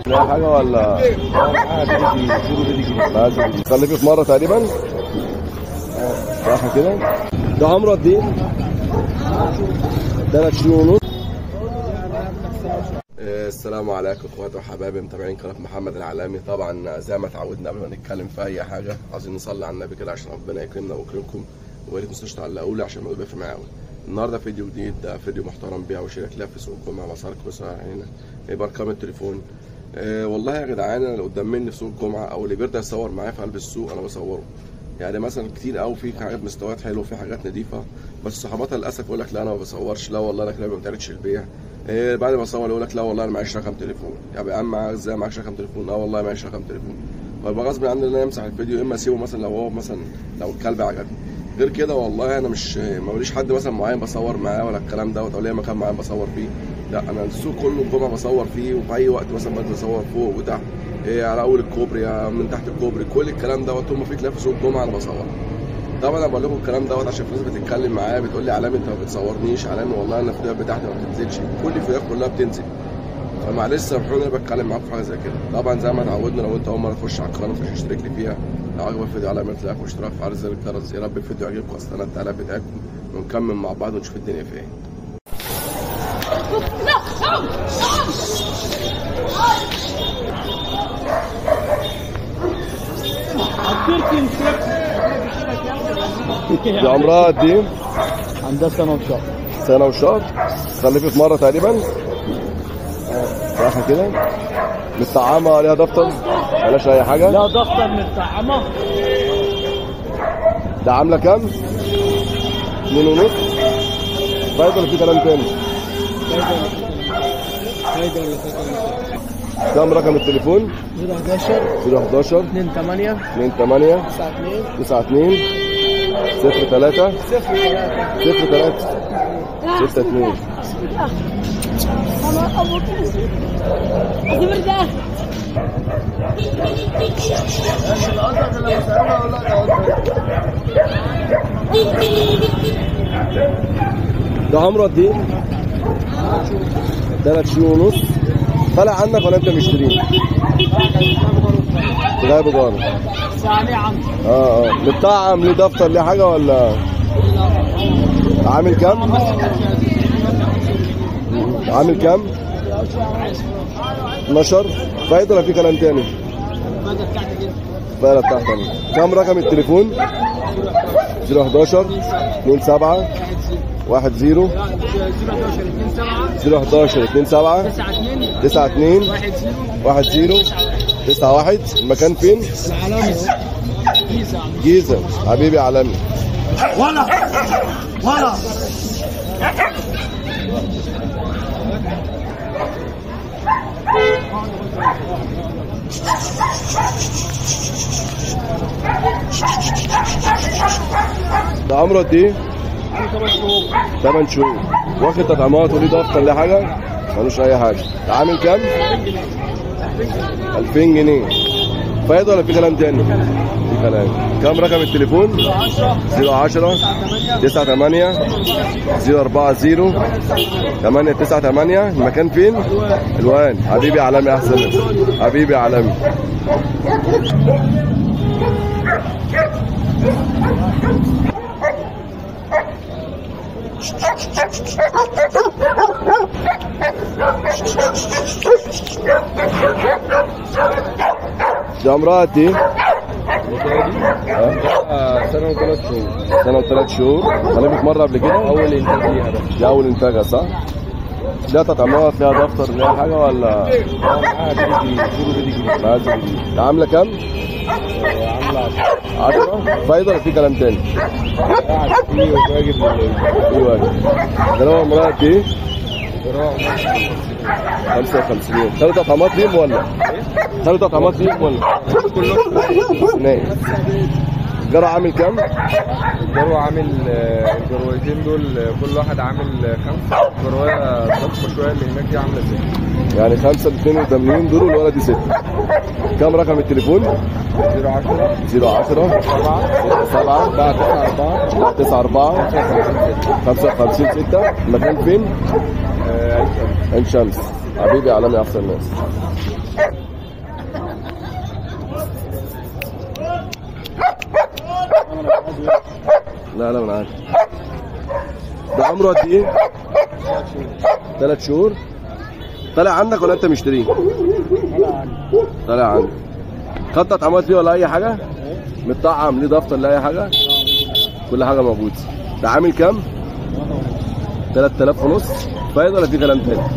لا حاجة ولا خليكي في مرة تقريبا صح كده ده عمره قد ايه؟ ثلاث شهور ونص السلام عليكم اخواتي وحبايبي متابعين قناه محمد العالمي طبعا زي ما اتعودنا قبل ما نتكلم في اي حاجه عايزين نصلي على النبي كده عشان ربنا يكرمنا ويكرمكم ويا ريت تنسوش تعلقوا لي عشان الموضوع يفرق معايا قوي النهارده فيديو جديد ده فيديو محترم بيع وشراء كلاب في سوق الجمعه مساركم بس هنا يبقى ارقام التليفون أه والله يا جدعان انا اللي قدام مني في سوق الجمعه او اللي بيرضى يصور معايا في قلب السوق انا بصوره يعني مثلا كتير قوي في حاجات مستويات حلوه في حاجات نظيفه بس صحباتها للاسف يقول لك لا انا ما بصورش لا والله انا كلابي ما بتعرضش البيع إيه بعد ما اصور يقول لك لا والله انا معيش رقم تليفون يعني يا عم معاك ازاي معكش رقم تليفون لا والله معيش رقم تليفون فيبقى غصب عني ان انا امسح الفيديو اما اسيبه مثلا لو هو مثلا لو الكلب عجبني غير كده والله انا مش ما وليش حد مثلا معين بصور معاه ولا الكلام دوت او ليا مكان معين بصور فيه لا انا السوق كله الجمعه بصور فيه وفي اي وقت مثلا بنزل اصور فوق وتحت إيه على اول الكوبري من تحت الكوبري كل الكلام دوت طول ما في كلاب في سوق الجمعه انا بصور طبعا انا بقول لكم الكلام دوت عشان في ناس بتتكلم معايا بتقول لي علامه انت ما بتصورنيش علامه والله انا الفيديوهات بتاعتي ما بتنزلش كل الفيديوهات كلها بتنزل فمعلش سامحوني انا بتكلم معاكم في حاجه زي كده طبعا زي ما اتعودنا لو انت اول مره تخش على القناه تخش تشترك لي فيها لو عجبك الفيديو على لايك واشتراك في زر الجرس يا رب الفيديو يعجبكم اصل التعليقات بتاعتكم ونكمل مع بعض ونشوف الدنيا فيها ايه دي عمرها قد ايه؟ عندها سنة وشهر سنة وشهر خلفت مرة تقريبا صح كده مستعامة عليها دفتر بلاش أي حاجة لا دفتر مستعمة ده عاملة كام؟ اتنين ونص فايدة ولا في كلام تاني؟ فايدة ولا فايدة كام رقم التليفون؟ 011 011 2 8 28 9 2 92 03 0 3 03 62 Ama abuk. Hadi burada. ده عمره قد ايه؟ ثلاث شهور ونص طالع عنك ولا انت مشتريه؟ جايبه جاره ثاني عم اه اه متطعم ليه دفتر ليه حاجه ولا عامل كام؟ عامل كام؟ 12 فايدة ولا في كلام تاني؟ فايدة بتاعتك كام رقم التليفون؟ 011 27 10 011 27 92 10 91 المكان فين؟ العلامة كيسة جيزة حبيبي عالمي ولا ولا ده عمره قد ايه؟ 8 شهور واخد تطعيمات وليه دفتر ليه حاجه؟ ملوش اي حاجه ده عامل كام؟ 2000 جنيه فايده ولا في كلام تاني؟ في كلام كام رقم التليفون؟ 010 98 040 898 المكان فين؟ الوان حبيبي عالمي احسن ناس. حبيبي عالمي ده عمرها قد ايه؟ سنة وثلاث شهور سنة وثلاث شهور خلفت مرة قبل كده؟ أول إنتاج ليها ده دي أول إنتاجها صح؟ ليها تطعيمات ليها دفتر ليها حاجة ولا؟ معاها بيجي كيلو بيجي معاها جديد. ده عاملة كام؟ عاملة 10 فايدة ولا في كلام تاني؟ قاعد فيه وواجب لله في واجب ده لو عمرها قد ايه؟ بروح 55 يوم خدوا تطعيمات ليهم ولا؟ خدوا تطعيمات ليهم ولا؟ نايم جرى عامل كام؟ الجرو عامل آه، الجرويتين دول آه، كل واحد عامل آه، خمسة جروية ضخمة شوية اللي هناك دي عاملة ستة يعني خمسة ب 82 دول والولد دي ستة كام رقم التليفون؟ 010 010 7 7 4 9 4 9 4 55 6 المكان فين؟ عين شمس حبيبي عالمي احسن ناس لا لا من عارف ده عمره قد ايه؟ ثلاث شهور طالع عندك ولا انت مشتريه؟ طالع عندك خطط عملت فيه ولا اي حاجه؟ متطعم ليه دفتر لا اي حاجه؟ كل حاجه موجوده ده عامل كام؟ 3000 ونص فايده ولا في كلام تاني؟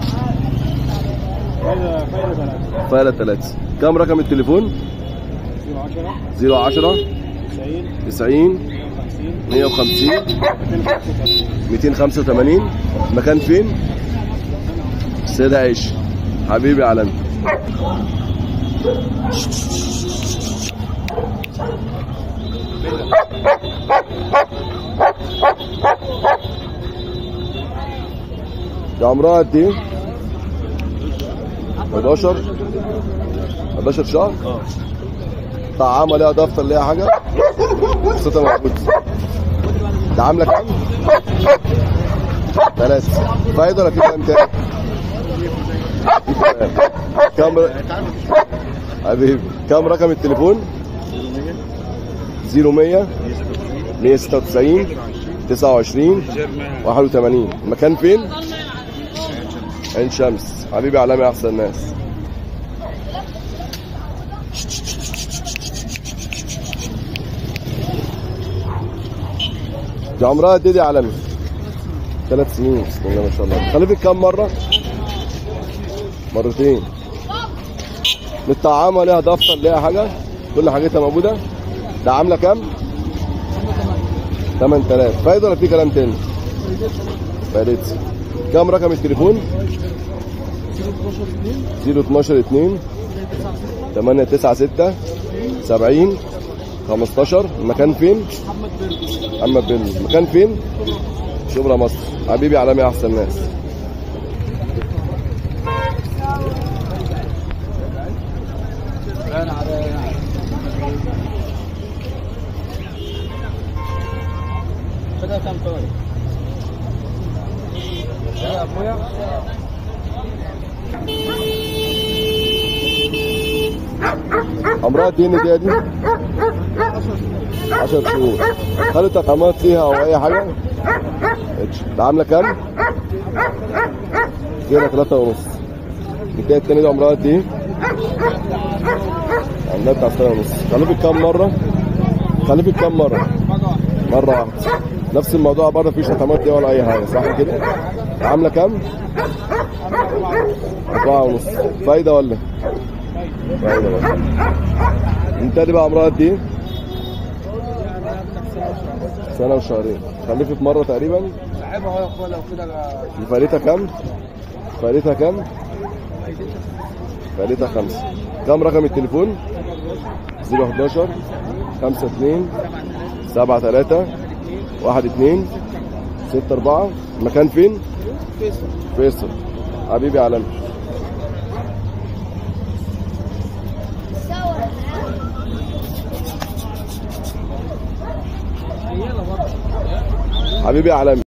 فايدة فايدة ثلاثة فايده 3 كام رقم التليفون؟ 0 10 010 90 90 50 150 285 285 مكان فين؟ السيدة عيش حبيبي علم ده عمرها قد ايه؟ 11 11 شهر؟ طعامة ليها دفتر ليها حاجة؟ قصتها موجود ده عاملة كام؟ ثلاثة فايدة ولا في كلام تاني؟ كم حبيبي كم رقم التليفون؟ 0100 196 29 81 مكان فين؟ عين شمس حبيبي علامي احسن ناس دي عمرها قد ايه دي يا علامي؟ ثلاث سنين بسم الله ما شاء الله خلفت كام مرة؟ مرتين متطعمة ليها دفتر ليها حاجة كل حاجتها موجودة ده عاملة كام؟ 8000 فايدة ولا في كلام تاني؟ فايدتها كام رقم التليفون؟ 012 2 896 70 15 المكان فين؟ محمد بن المكان فين؟ شبرا مصر حبيبي عالمي احسن ناس كده كام طالب؟ يا ابويا عمرها قد ايه النديه دي؟ 10 شهور هل تطعيمات ليها او اي حاجه؟ اتش. ده عامله كام؟ كده 3 ونص النديه التانية دي عمرها قد ايه؟ عندها بتاع سنه ونص خلفت كام مره؟ خلفت كام مره؟ مره واحده نفس الموضوع برضه مفيش تطعيمات ليها ولا اي حاجه صح كده؟ عامله كام؟ أربعة ونص فايدة ولا؟ فايدة بس انت دي بقى عمرها قد ايه؟ سنة وشهرين خلفت مرة تقريبا لعبها اهو يا اخويا لو كده دي فايدتها كام؟ فايدتها كام؟ فايدتها خمسة كام رقم التليفون؟ 011 52 73 12 64 المكان فين؟ فيصل حبيبي عالمي حبيبي عالمي